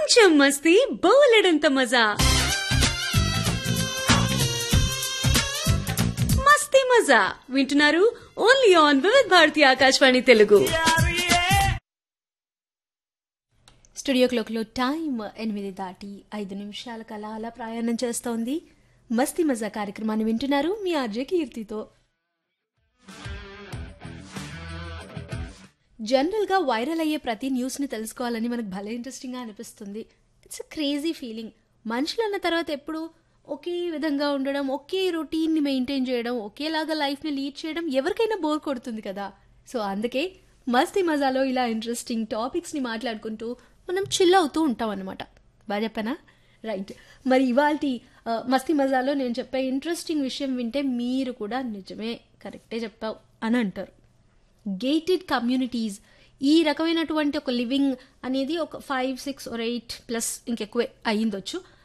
కొంచెం మస్తీ బోలెడంత మజా మస్తీ మజా వింటున్నారు only on Vividh Bharati Akashvani Telugu studio క్లోక్లో టైం ఎనిమిది దాటి ఐదు నిమిషాల కల అలా ప్రయాణం చేస్తోంది మస్తీ మజా కార్యక్రమాన్ని వింటున్నారు మీ ఆర్జే కీర్తితో జనరల్గా వైరల్ అయ్యే ప్రతి న్యూస్ని తెలుసుకోవాలని మనకు భలే ఇంట్రెస్టింగ్గా అనిపిస్తుంది ఇట్స్ అ క్రేజీ ఫీలింగ్ మనుషులు అన్న తర్వాత ఎప్పుడు ఒకే విధంగా ఉండడం ఒకే రొటీన్ని మెయింటైన్ చేయడం ఒకేలాగా లైఫ్ని లీడ్ చేయడం ఎవరికైనా బోర్ కొడుతుంది కదా సో అందుకే మస్తీ మజాలో ఇలా ఇంట్రెస్టింగ్ టాపిక్స్ని మాట్లాడుకుంటూ మనం చిల్ అవుతూ ఉంటాం అనమాట బాగా చెప్పానా రైట్ మరి ఇవాళ మస్తీ మజాలో నేను చెప్పే ఇంట్రెస్టింగ్ విషయం వింటే మీరు కూడా నిజమే కరెక్టే చెప్పావు అని అంటారు గేటెడ్ కమ్యూనిటీస్ ఈ రకమైనటువంటి ఒక లివింగ్ అనేది ఒక five six or eight plus ఇంకెక్కువే అయ్యిందొచ్చు